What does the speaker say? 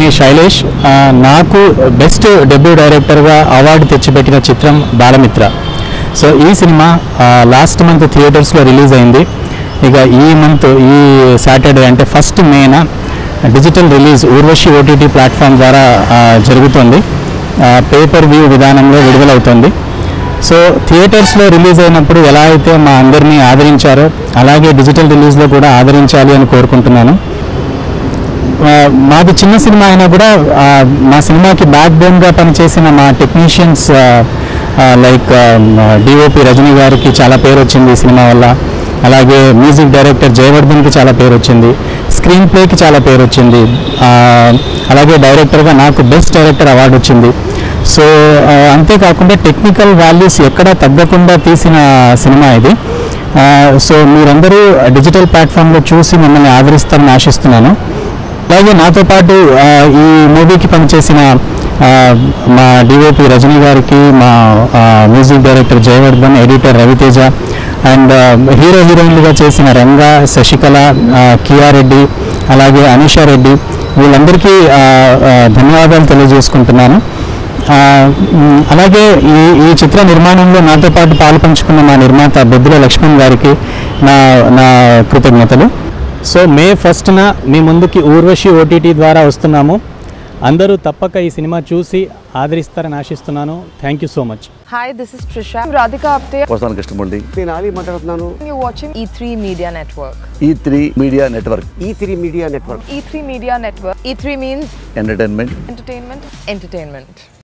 శైలేష్ ఆ, నాకు best debut డైరెక్టర్గా అవార్డు తెచ్చిపెట్టిన చిత్రం బాలమిత్ర సో ఈ సినిమా లాస్ట్ మంత్ థియేటర్స్లో రిలీజ్ అయింది ఇక ఈ మంత్ ఈ సాటర్డే అంటే ఫస్ట్ మేన digital release Urvashi OTT platform ద్వారా ఆ, జరుగుతుంది పేపర్ వ్యూ విధానంలో విడుదలవుతుంది సో థియేటర్స్లో రిలీజ్ అయినప్పుడు ఎలా అయితే మా అందరినీ ఆదరించారో అలాగే డిజిటల్ రిలీజ్లో కూడా ఆదరించాలి అని కోరుకుంటున్నాను ఆ, మాది చిన్న సినిమా అయినా కూడా ఆ, మా సినిమాకి బ్యాక్ బోన్గా పనిచేసిన మా టెక్నీషియన్స్ లైక్ డిఓపి రజనీ గారికి చాలా పేరు వచ్చింది ఈ సినిమా వల్ల అలాగే మ్యూజిక్ డైరెక్టర్ జయవర్ధన్కి చాలా పేరు వచ్చింది స్క్రీన్ ప్లేకి చాలా పేరు వచ్చింది ఆ, అలాగే డైరెక్టర్గా నాకు బెస్ట్ డైరెక్టర్ అవార్డు వచ్చింది సో ఆ, అంతేకాకుండా టెక్నికల్ వాల్యూస్ ఎక్కడా తగ్గకుండా తీసిన సినిమా ఇది ఆ, సో మీరందరూ డిజిటల్ ప్లాట్ఫామ్లో చూసి మమ్మల్ని ఆదరిస్తారని ఆశిస్తున్నాను అలాగే నాతో పాటు ఆ, ఈ మూవీకి పనిచేసిన ఆ, మా డిఓపి రజనీ గారికి మా ఆ, music director Jayavardhan editor Ravi Teja and ఆ, హీరో హీరోయిన్లుగా చేసిన రంగా శశికళ ఆ, కియా రెడ్డి అలాగే అనూషా రెడ్డి వీళ్ళందరికీ ఆ, ఆ, ధన్యవాదాలు తెలియజేసుకుంటున్నాను ఆ, మ్, అలాగే ఈ ఈ చిత్ర నిర్మాణంలో నాతో పాటు పాలు పంచుకున్న మా నిర్మాత బొద్దుల లక్ష్మణ్ గారికి నా నా కృతజ్ఞతలు సో మే ఫస్ట్న మీ ముందుకి ఊర్వశి ఓటీటీ ద్వారా వస్తున్నాము అందరూ తప్పక ఈ సినిమా చూసి ఆదరిస్తారని ఆశిస్తున్నాను thank you so much Hi, this is Trisha. I'm Radhika Apte. వస్తాను కృష్ణమూర్తి నేను ఆలీ మాట్లాడుతున్నాను You're watching E3 Media Network. E three media network E three media network E3 Media Network. E3 means entertainment entertainment, entertainment.